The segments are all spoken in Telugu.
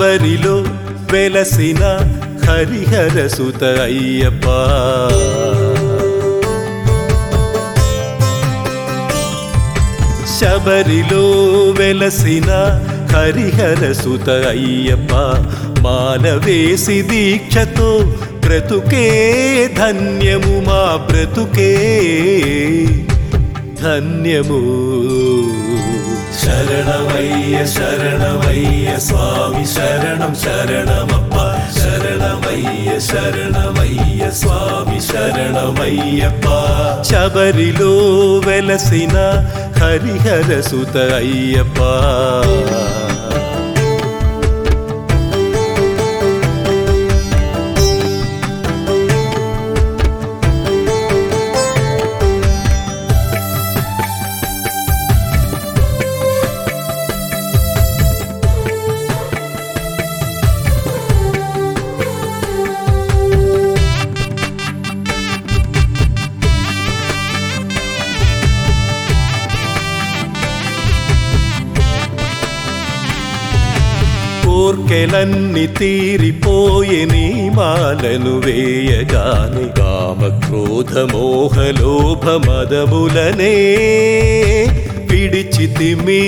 శబరిలో వెలసిన హరిహర సుత అయ్యప్ప శబరిలో వెలసిన హరిహర సుత అయ్యప్ప మాలవేసి దీక్షతో బ్రతుకే ధన్యము మా బ్రతుకే ధన్యము శరణమయ్య శరణమయ్య స్వామి శరణం శరణమప్ప శరణమయ్య శరణమయ్య స్వామి శరణమయ్యప్ప శబరిలో వెలసిన హరిహర సుత అయ్యప్ప కోర్కెలన్ని తీరిపోయే నీ మాలను వేయగాని కామ క్రోధ మోహ లోభ మదములనే విడిచితిమి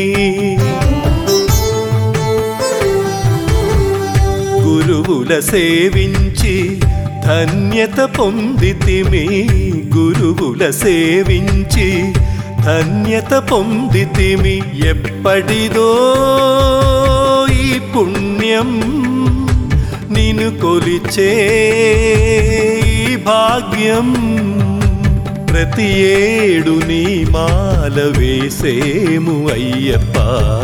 గురువుల సేవించి ధన్యత పొందితిమి గురువుల సేవించి ధన్యత పొందితిమి ఎప్పటిదో ఈ పుణ్యం నిన్ను కొలిచే ఈ భాగ్యం ప్రతి ఏడు నీ మాల వేసేము అయ్యప్ప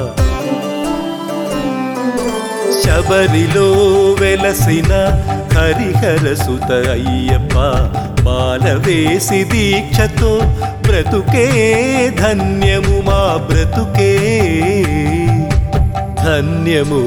శబరిలో వెలసిన హరిహర సుత అయ్యప్ప మాల వేసి దీక్షతో బ్రతుకే ధన్యము మా బ్రతుకే ధన్యము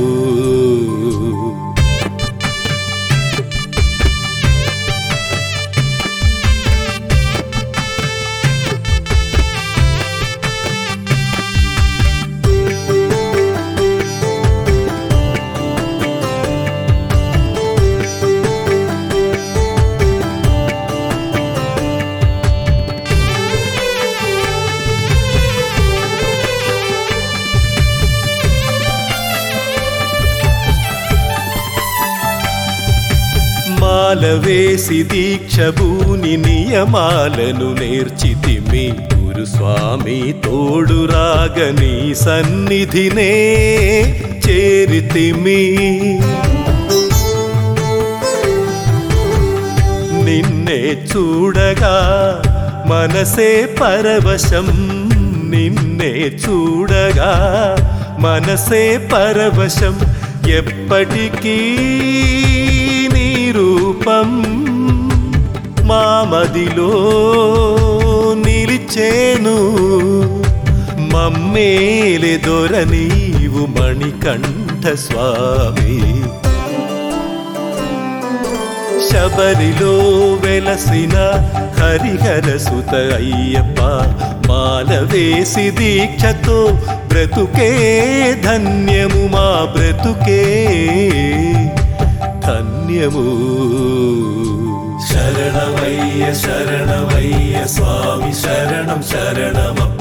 మాల వేసి దీక్ష భూని నియమాలను నేర్చితిమి గురుస్వామి తోడు రాగని సన్నిధినే చేరితిమి నిన్నే చూడగా మనసే పరవశం నిన్నే చూడగా మనసే పరవశం ఎప్పటికీ నీ రూపం మా మదిలో నిలిచేను మమ్మేలె దొర నీవు మణికంఠ స్వామి శబరిలో వెలసిన హరిహర సుత అయ్యప్ప మాల వేసి దీక్షతో బ్రతుకే ధన్యము మా బ్రతుకే ధన్యము శరణమయ్య శరణమయ్య స్వామి శరణం శరణమప్ప